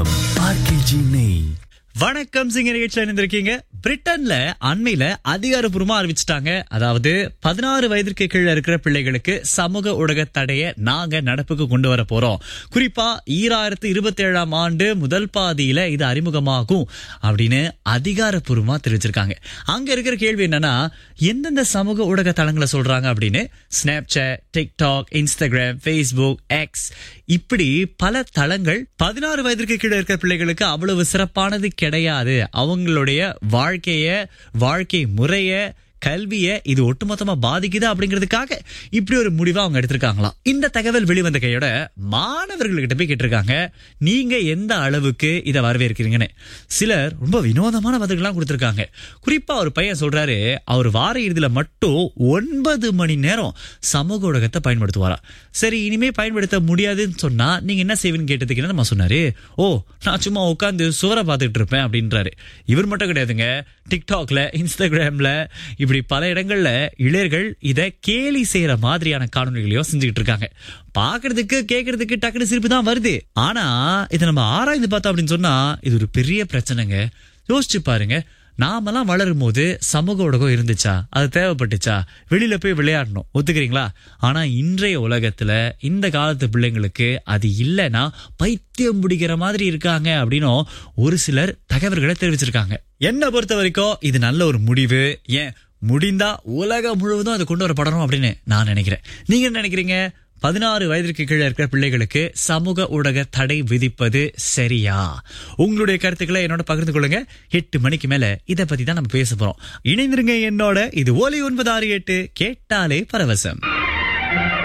வணக்கம் ஆர்கேஜி நெய் வணக்கம் சிங்க நிகழ்ச்சியில் இருந்திருக்கீங்க பிரிட்டன்ல அண்மையில அதிகாரப்பூர்வமா அறிவிச்சிட்டாங்க அதாவது பதினாறு வயதிற்கு கீழே இருக்கிற பிள்ளைகளுக்கு சமூக ஊடக தடையை நாங்க நடப்புக்கு கொண்டு வர போறோம் குறிப்பா ஈராயிரத்து இருபத்தி ஏழாம் ஆண்டு முதல் பாதியில இது அறிமுகமாகும் அப்படின்னு அதிகாரப்பூர்வமா தெரிவிச்சிருக்காங்க அங்க இருக்கிற கேள்வி என்னன்னா எந்தெந்த சமூக ஊடக தளங்களை சொல்றாங்க அப்படின்னு Snapchat TikTok Instagram Facebook X இப்படி பல தளங்கள் பதினாறு வயதிற்கு கீழே இருக்கிற பிள்ளைகளுக்கு அவ்வளவு சிறப்பானது கிடையாது அவங்களுடைய வாழ்க்கைய வாழ்க்கை முறைய கல்விய இது ஒட்டுமொத்தமா பாதிக்குது அப்படிங்கிறதுக்காக இப்படி ஒரு முடிவை அவங்க எடுத்திருக்காங்களாம் இந்த தகவல் வெளிவந்த கையோட மாணவர்கள்கிட்ட போய் கேட்டிருக்காங்க நீங்க எந்த அளவுக்கு இதை வரவேற்கிறீங்கன்னு சிலர் ரொம்ப வினோதமான பதில்கள்லாம் கொடுத்திருக்காங்க குறிப்பா ஒரு பையன் சொல்றாரு அவர் வார இறுதியில மட்டும் ஒன்பது மணி நேரம் சமூக ஊடகத்தை பயன்படுத்துவாரா சரி இனிமே பயன்படுத்த முடியாதுன்னு சொன்னா நீங்க என்ன செய்வீங்கன்னு கேட்டதுக்கு என்ன சொன்னாரு ஓ நான் சும்மா உட்காந்து சுவரை பார்த்துட்டு இருப்பேன் அப்படின்றாரு இவர் மட்டும் கிடையாதுங்க டிக்டாக்ல இன்ஸ்டாகிராம்ல இப்படி பல இடங்கள்ல இளையர்கள் இத கேலி செய்யற மாதிரியான காணொலிகளையும் செஞ்சுக்கிட்டு இருக்காங்க பாக்குறதுக்கு கேட்கறதுக்கு டக்குனு சிரிப்பு தான் வருது ஆனா இதை நம்ம ஆராய்ந்து பார்த்தோம் அப்படின்னு சொன்னா இது ஒரு பெரிய பிரச்சனைங்க யோசிச்சு பாருங்க நாமெல்லாம் வளரும் போது சமூக ஊடகம் இருந்துச்சா அது தேவைப்பட்டுச்சா வெளியில போய் விளையாடணும் ஒத்துக்கிறீங்களா ஆனா இன்றைய உலகத்துல இந்த காலத்து பிள்ளைங்களுக்கு அது இல்லைன்னா பைத்தியம் பிடிக்கிற மாதிரி இருக்காங்க அப்படின்னும் ஒரு சிலர் தகவல்களை தெரிவிச்சிருக்காங்க என்ன பொறுத்த வரைக்கும் இது நல்ல ஒரு முடிவு ஏன் முடிந்தா உலகம் முழுவதும் அது கொண்டு வரப்படணும் அப்படின்னு நான் நினைக்கிறேன் நீங்க என்ன நினைக்கிறீங்க பதினாறு வயதிற்கு கீழே இருக்கிற பிள்ளைகளுக்கு சமூக ஊடக தடை விதிப்பது சரியா உங்களுடைய கருத்துக்களை என்னோட பகிர்ந்து கொள்ளுங்க எட்டு மணிக்கு மேல இதை பத்தி தான் நம்ம பேச போறோம் இணைந்திருங்க என்னோட இது ஒலி ஒன்பது ஆறு எட்டு கேட்டாலே பரவசம்